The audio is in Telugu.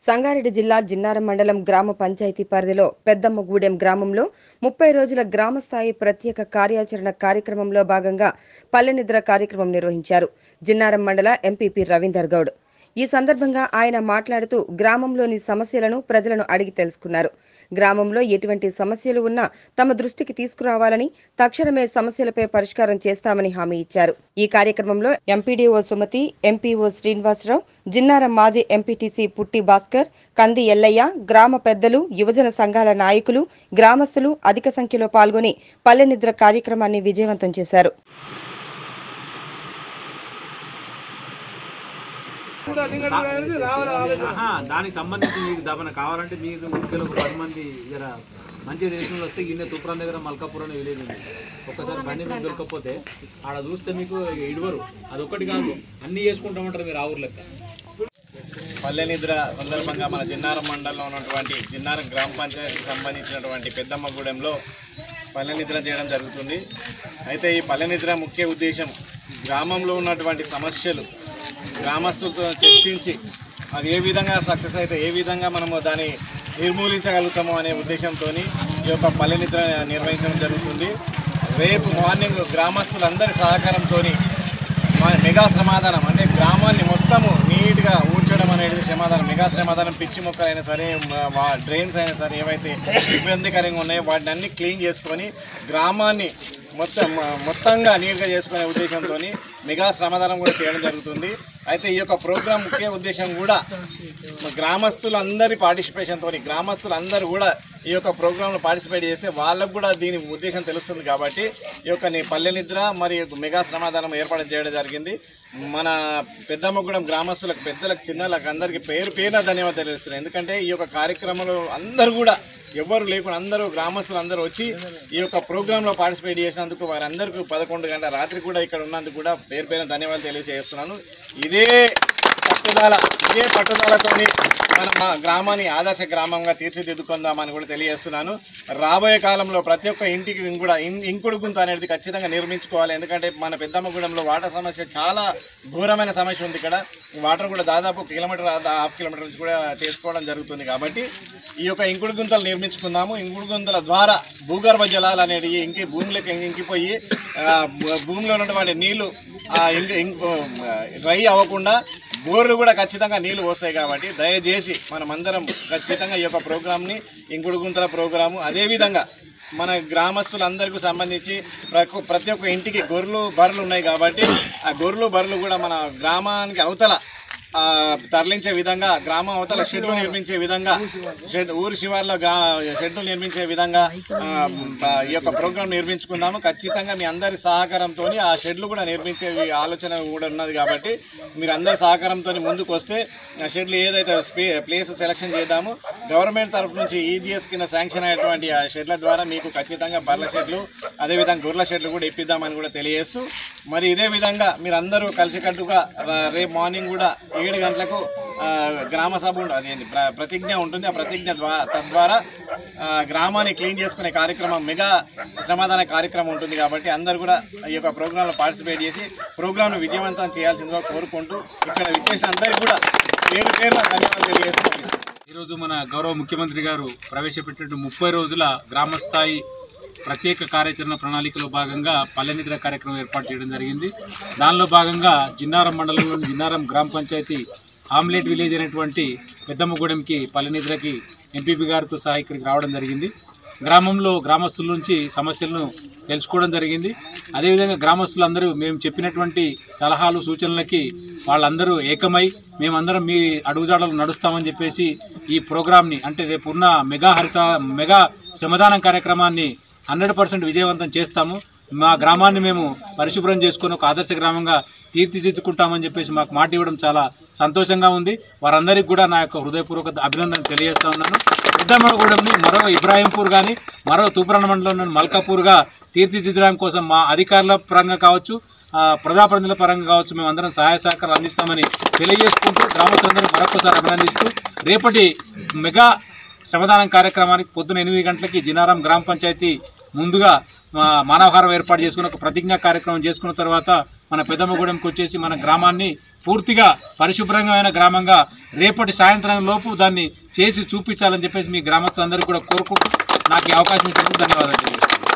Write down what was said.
సంగారెడ్డి జిల్లా జిన్నారం మండలం గ్రామ పంచాయతీ పరిధిలో పెద్దమ్మగూడెం గ్రామంలో ముప్పై రోజుల గ్రామ స్థాయి ప్రత్యేక కార్యాచరణ కార్యక్రమంలో భాగంగా పల్లెనిద్ర కార్యక్రమం నిర్వహించారు జిన్నారం మండల ఎంపీపీ రవీందర్ గౌడ్ ఈ సందర్భంగా ఆయన మాట్లాడుతూ గ్రామంలోని సమస్యలను ప్రజలను అడిగి తెలుసుకున్నారు గ్రామంలో ఎటువంటి సమస్యలు ఉన్నా తమ దృష్టికి తీసుకురావాలని తక్షణమే సమస్యలపై పరిష్కారం చేస్తామని హామీ ఇచ్చారు ఈ కార్యక్రమంలో ఎంపీడీఓ సుమతి ఎంపీఓ శ్రీనివాసరావు జిన్నారం మాజీ ఎంపీటీసీ పుట్టి భాస్కర్ కంది ఎల్లయ్య గ్రామ పెద్దలు యువజన సంఘాల నాయకులు గ్రామస్తులు అధిక సంఖ్యలో పాల్గొని పల్లెనిద్ర కార్యక్రమాన్ని విజయవంతం చేశారు ఆహా, దానికి సంబంధించి మీకు దమన కావాలంటే మీరు ఊరికెళ్ళి ఒక పది మంది జర మంచి రేషన్లు వస్తే గిన్నె తుప్రాన్ దగ్గర మల్కాపురం అనే విలేజ్ ఉంది ఒక్కసారి బండి మీద దొరకకపోతే ఆడ చూస్తే మీకు ఇడవరు అది ఒక్కటి కాదు అన్ని చేసుకుంటామంటారు మీరు ఆ ఊరు లెక్క పల్లె నిద్ర సందర్భంగా మన జిన్నారం మండలంలో ఉన్నటువంటి జిన్నారం గ్రామ పంచాయతీకి సంబంధించినటువంటి పెద్దమ్మగూడెంలో పల్లె నిద్ర చేయడం జరుగుతుంది అయితే ఈ పల్లె నిద్ర ముఖ్య ఉద్దేశం గ్రామంలో ఉన్నటువంటి సమస్యలు గ్రామస్తులతో చర్చించి అవి ఏ విధంగా సక్సెస్ అయితే ఏ విధంగా మనము దాన్ని నిర్మూలించగలుగుతాము అనే ఉద్దేశంతో ఈ యొక్క పల్లె నిద్ర నిర్వహించడం జరుగుతుంది రేపు మార్నింగ్ గ్రామస్తులందరి సహకారంతో మా- మెగా శ్రమాధానం అంటే గ్రామాన్ని మొత్తము నీట్గా ఊడ్చడం అనేది శ్రమాధానం మెగా శ్రమాధానం పిచ్చి మొక్కలైనా సరే మ- వా- డ్రైన్స్ అయినా సరే ఏవైతే ఇబ్బందికరంగా ఉన్నాయో వాటిని అన్ని క్లీన్ చేసుకొని గ్రామాన్ని మొత్తం మ- మొత్తంగా నీట్గా చేసుకునే ఉద్దేశంతో మెగా శ్రమదానం కూడా చేయడం జరుగుతుంది అయితే ఈ యొక్క ప్రోగ్రాం ముఖ్య ఉద్దేశం కూడా గ్రామస్తులందరి పార్టిసిపేషన్తో గ్రామస్తులందరూ కూడా ఈ యొక్క ప్రోగ్రాంలో పార్టిసిపేట్ చేస్తే వాళ్ళకు కూడా దీని ఉద్దేశం తెలుస్తుంది కాబట్టి ఈ యొక్క నీ పల్లె నిద్ర మరియు మెగా శ్రమాదానం ఏర్పాటు చేయడం జరిగింది మన పెద్దమ్మగూడెం గ్రామస్తులకు పెద్దలకు చిన్నలకు అందరికీ పేరు పేరున ధన్యవాదాలు తెలుస్తున్నాయి ఎందుకంటే ఈ యొక్క కార్యక్రమంలో అందరూ కూడా ఎవ్వరు లేకుండా అందరూ గ్రామస్తులు అందరూ వచ్చి ఈ యొక్క ప్రోగ్రాంలో పార్టిసిపేట్ చేసినందుకు వారందరికీ పదకొండు గంటల రాత్రి కూడా ఇక్కడ ఉన్నందుకు కూడా పేరు పేరున ధన్యవాదాలు తెలియజేస్తున్నాను ఇదే పట్టుదల ఇదే పట్టుదలతోని మన మా గ్రామాన్ని ఆదర్శ గ్రామంగా తీర్చిదిద్దుకుందామని కూడా తెలియజేస్తున్నాను రాబోయే కాలంలో ప్రతి ఒక్క ఇంటికి కూడా ఇన్- ఇంకుడు గుంత అనేది ఖచ్చితంగా నిర్మించుకోవాలి ఎందుకంటే మన పెద్దమ్మగూడెంలో వాటర్ సమస్య చాలా ఘోరమైన సమస్య ఉంది ఇక్కడ ఈ వాటర్ కూడా దాదాపు కిలోమీటర్ ఆ- హాఫ్ కిలోమీటర్ నుంచి కూడా తీసుకోవడం జరుగుతుంది కాబట్టి ఈ యొక్క ఇంకుడు గుంతలు నిర్మించుకుందాము ఇంకుడు గుంతల ద్వారా భూగర్భ జలాలు అనేవి ఇంకి భూమిలోకి ఇంకిపోయి ఆ, భూ- భూమిలో ఉన్నటువంటి నీళ్లు ఆ, ఇంక ఇంక డ్రై అవ్వకుండా బోర్లు కూడా ఖచ్చితంగా నీళ్లు వస్తాయి కాబట్టి దయచేసి మనమందరం ఖచ్చితంగా ఈ యొక్క ప్రోగ్రామ్ని ఇంకుడు గుంతల ప్రోగ్రాము అదేవిధంగా మన గ్రామస్తులందరికీ సంబంధించి ప్రకు- ప్రతి ఒక్క ఇంటికి గొర్రెలు బర్రెలు ఉన్నాయి కాబట్టి ఆ గొర్రెలు బర్రెలు కూడా మన గ్రామానికి అవతల ఆ, తరలించే విధంగా గ్రామం అవతల షెడ్లు నిర్మించే విధంగా షెడ్ ఊరి శివార్లో గ్రా షెడ్లు నిర్మించే విధంగా ఆ, ఆ, ఈ యొక్క ప్రోగ్రాం నిర్మించుకుందాము ఖచ్చితంగా మీ అందరి సహకారంతో ఆ షెడ్లు కూడా నిర్మించే ఆలోచన కూడా ఉన్నది కాబట్టి మీరు అందరి సహకారంతో ముందుకు వస్తే ఆ షెడ్లు ఏదైతే స్పే ప్లేస్ సెలక్షన్ చేద్దాము గవర్నమెంట్ తరఫు నుంచి ఈజీఎస్ కింద శాంక్షన్ అయినటువంటి ఆ షెడ్ల ద్వారా మీకు ఖచ్చితంగా బర్ల షెడ్లు అదేవిధంగా గొర్రెల షెడ్లు కూడా ఇప్పిద్దామని కూడా తెలియజేస్తూ మరి ఇదే విధంగా మీరు అందరూ కలిసికట్టుగా ర- రేపు మార్నింగ్ కూడా ఏడు గంటలకు ఆ, గ్రామ సభ ఉండ- అదేంటి ప్ర- ప్రతిజ్ఞ ఉంటుంది ఆ ప్రతిజ్ఞ ద్వారా తద్వారా ఆ, గ్రామాన్ని క్లీన్ చేసుకునే కార్యక్రమం మెగా శ్రమదాన కార్యక్రమం ఉంటుంది కాబట్టి అందరూ కూడా ఈ యొక్క ప్రోగ్రాంలో పార్టిసిపేట్ చేసి ప్రోగ్రాంను విజయవంతం చేయాల్సిందిగా కోరుకుంటూ ఇక్కడ విచ్చేసిన అందరికీ కూడా పేరు పేరున ధన్యవాదాలు తెలియజేస్తున్నాను ఈరోజు మన గౌరవ ముఖ్యమంత్రి గారు ప్రవేశపెట్టిన ముప్పై రోజుల గ్రామ స్థాయి ప్రత్యేక కార్యాచరణ ప్రణాళికలో భాగంగా పల్లె నిద్ర కార్యక్రమం ఏర్పాటు చేయడం జరిగింది దానిలో భాగంగా జిన్నారం మండలంలోని జిన్నారం గ్రామ పంచాయతీ ఆమ్లెట్ విలేజ్ అనేటువంటి పెద్దమ్మగూడెంకి పల్లె నిద్రకి ఎంపీపీ గారితో సహా ఇక్కడికి రావడం జరిగింది గ్రామంలో గ్రామస్తుల నుంచి సమస్యలను తెలుసుకోవడం జరిగింది అదేవిధంగా గ్రామస్తులందరూ మేము చెప్పినటువంటి సలహాలు సూచనలకి వాళ్ళందరూ ఏకమై మేమందరం మీ అడుగుజాడలు నడుస్తామని చెప్పేసి ఈ ప్రోగ్రామ్ని అంటే రేపు ఉన్న మెగా హరిత మెగా శ్రమదానం కార్యక్రమాన్ని హండ్రెడ్ పర్సెంట్ విజయవంతం చేస్తాము మా గ్రామాన్ని మేము పరిశుభ్రం చేసుకొని ఒక ఆదర్శ గ్రామంగా తీర్చిదిద్దుకుంటామని చెప్పేసి మాకు మాట ఇవ్వడం చాలా సంతోషంగా ఉంది వారందరికీ కూడా నా యొక్క హృదయపూర్వక అభినందన తెలియజేస్తా ఉన్నాను పెద్దమ్మగూడెంని మరో ఇబ్రాహీంపూర్ కానీ మరో తూప్రాణ మండలంలోని మల్కాపూర్గా తీర్చిదిద్దడం కోసం మా అధికారుల పరంగా కావచ్చు ఆ, ప్రజాప్రతినిధుల పరంగా కావచ్చు మేము అందరం సహాయ సహకారాలు అందిస్తామని తెలియజేసుకుంటూ గ్రామస్తులందరూ మరొకసారి అభినందిస్తూ రేపటి మెగా శ్రమదానం కార్యక్రమానికి పొద్దున ఎనిమిది గంటలకి జినారం గ్రామ పంచాయతీ ముందుగా మా మానవహారం ఏర్పాటు చేసుకుని ఒక ప్రతిజ్ఞా కార్యక్రమం చేసుకున్న తర్వాత మన పెద్దమ్మగూడెంకి వచ్చేసి మన గ్రామాన్ని పూర్తిగా పరిశుభ్రంగా గ్రామంగా రేపటి సాయంత్రం లోపు దాన్ని చేసి చూపించాలని చెప్పేసి మీ గ్రామస్తులందరికీ కూడా కోరుకుంటూ నాకు ఈ అవకాశం ఇచ్చినందుకు ధన్యవాదాలు తెలియజేస్తున్నాను